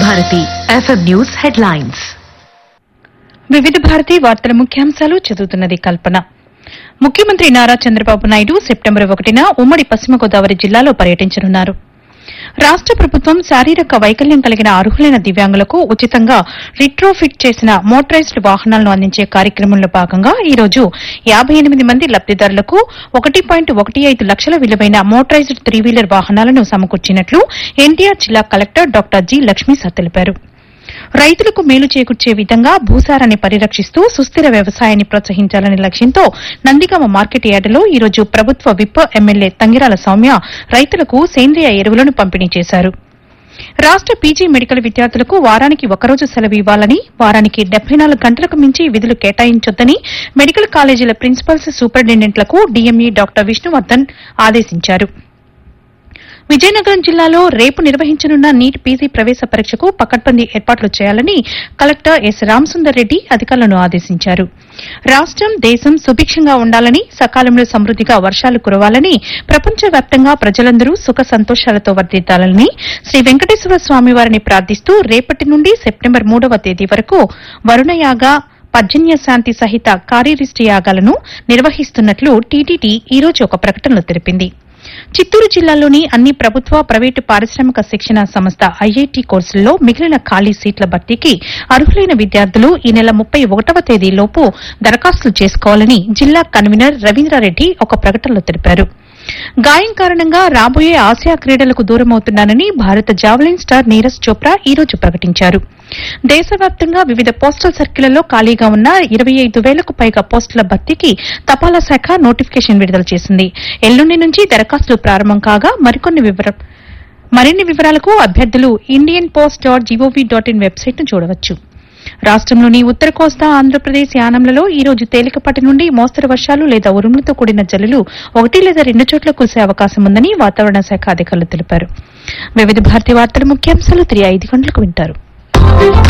Bharati FM news headlines వివిధ భారతి వార్తల ముఖ్యాంశాలు చదువుతున్నది కల్పన ముఖ్యమంత్రి నారా చంద్రబాబు నాయుడు సెప్టెంబర్ ఒకటిన ఉమ్మడి పశ్చిమ గోదావరి జిల్లాలో పర్యటించనున్నారు రాష్ట ప్రభుత్వం శారీరక వైకల్యం కలిగిన అర్హులైన దివ్యాంగులకు ఉచితంగా రిట్రోఫిట్ చేసిన మోటరైజ్డ్ వాహనాలను అందించే కార్యక్రమంలో భాగంగా ఈ రోజు యాబై ఎనిమిది మంది లబ్దిదారులకు ఒకటి పాయింట్ ఒకటి ఐదు లక్షల విలువైన మోటరైజ్డ్ త్రీ వీలర్ వాహనాలను సమకూర్చినట్లు ఎన్టీఆర్ జిల్లా కలెక్టర్ డాక్టర్ జి లక్ష్మీసా తెలిపారు రైతులకు మేలు చేకూర్చే విధంగా భూసారాన్ని పరిరక్షిస్తూ సుస్థిర వ్యవసాయాన్ని ప్రోత్సహించాలనే లక్ష్యంతో నందిగామ మార్కెట్ యార్డులో ఈ రోజు ప్రభుత్వ విప్ ఎమ్మెల్యే తంగిరాల సౌమ్య రైతులకు సేంద్రియ ఎరువులను పంపిణీ చేశారు రాష్ట పీజీ మెడికల్ విద్యార్థులకు వారానికి ఒకరోజు సెలవు ఇవ్వాలని వారానికి డెబ్బై నాలుగు గంటలకు మించి విధులు కేటాయించొద్దని మెడికల్ కాలేజీల ప్రిన్సిపల్స్ సూపరింటెండెంట్లకు డీఎంఈ డాక్టర్ విష్ణువర్ధన్ ఆదేశించారు విజయనగరం జిల్లాలో రేపు నిర్వహించనున్న నీట్ పీజీ ప్రవేశ పరీక్షకు పకడ్బందీ ఏర్పాట్లు చేయాలని కలెక్టర్ ఎస్ రామసుందర్ రెడ్డి అధికారులను ఆదేశించారు రాష్టం దేశం సుభిక్షంగా ఉండాలని సకాలంలో సమృద్దిగా వర్షాలు కురవాలని ప్రపంచవ్యాప్తంగా ప్రజలందరూ సుఖ సంతోషాలతో వర్దిద్దాలని శ్రీ వెంకటేశ్వర స్వామి వారిని ప్రార్థిస్తూ రేపటి నుండి సెప్టెంబర్ మూడవ తేదీ వరకు వరుణయాగ పర్జన్య శాంతి సహిత కార్యరిష్టి యాగాలను నిర్వహిస్తున్నట్లు టీటీడీ ఈ రోజు ఒక ప్రకటనలో తెలిపింది చిత్తూరు జిల్లాలోని అన్ని ప్రభుత్వ ప్రైవేటు పారిశ్రామిక శిక్షణ సంస్థ ఐఐటి కోర్సుల్లో మిగిలిన ఖాళీ సీట్ల భర్తీకి అర్హులైన విద్యార్థులు ఈ నెల ముప్పై ఒకటవ తేదీలోపు దరఖాస్తులు చేసుకోవాలని జిల్లా కన్వీనర్ రవీంద్రారెడ్డి ఒక ప్రకటనలో తెలిపారు గాయం కారణంగా రాబోయే ఆసియా క్రీడలకు దూరమవుతున్నానని భారత జావలిన్ స్టార్ నీరజ్ చోప్రా ఈ రోజు ప్రకటించారు దేశవ్యాప్తంగా వివిధ పోస్టల్ సర్కిళ్లలో ఖాళీగా ఉన్న ఇరవై ఐదు వేలకు పైగా పోస్టుల భర్తీకి తపాలా శాఖ నోటిఫికేషన్ విడుదల చేసింది ఎల్లుండి నుంచి దరఖాస్తులు ప్రారంభం కాగా మరికొన్ని వివర మరిన్ని వివరాలకు అభ్యర్థులు Indian post dot gov dot in వెబ్సైట్ను చూడవచ్చు రాష్టంలోని ఉత్తర కోస్తా ఆంధ్రప్రదేశ్ యానంలలో ఈ రోజు తేలికపాటి నుండి మోస్తరు వర్షాలు లేదా ఉరుములతో కూడిన జల్లులు ఒకటి లేదా రెండు చోట్ల కురిసే అవకాశం ఉందని వాతావరణ శాఖ అధికారులు తెలిపారు వివిధ భారతీయ వార్తల ముఖ్యాంశాలు తిరిగి ఐదు గంటలకు వింటారు